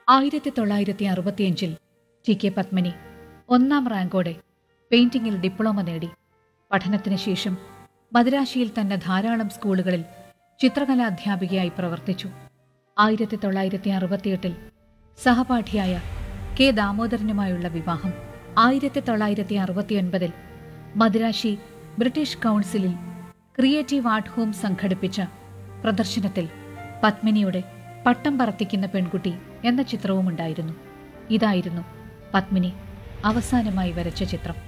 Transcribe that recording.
ആയിരത്തി തൊള്ളായിരത്തി അറുപത്തിയഞ്ചിൽ T K Padmini ഒന്നാം റാങ്കോടെ പെയിന്റിംഗിൽ ഡിപ്ലോമ നേടി പഠനത്തിന് ശേഷം മദിരാശിയിൽ തന്നെ ധാരാളം സ്കൂളുകളിൽ ചിത്രകലാ അധ്യാപികയായി പ്രവർത്തിച്ചു ആയിരത്തി തൊള്ളായിരത്തി അറുപത്തിയെട്ടിൽ സഹപാഠിയായ കെ ദാമോദരനുമായുള്ള വിവാഹം ആയിരത്തി തൊള്ളായിരത്തി അറുപത്തിയൊൻപതിൽ മദിരാശി ബ്രിട്ടീഷ് കൗൺസിലിൽ ക്രിയേറ്റീവ് ആർട്ട് ഹോം സംഘടിപ്പിച്ച പ്രദർശനത്തിൽ പത്മിനിയുടെ പട്ടം പറത്തിക്കുന്ന പെൺകുട്ടി എന്ന ചിത്രവുമുണ്ടായിരുന്നു ഇതായിരുന്നു പത്മിനി അവസാനമായി വരച്ച ചിത്രം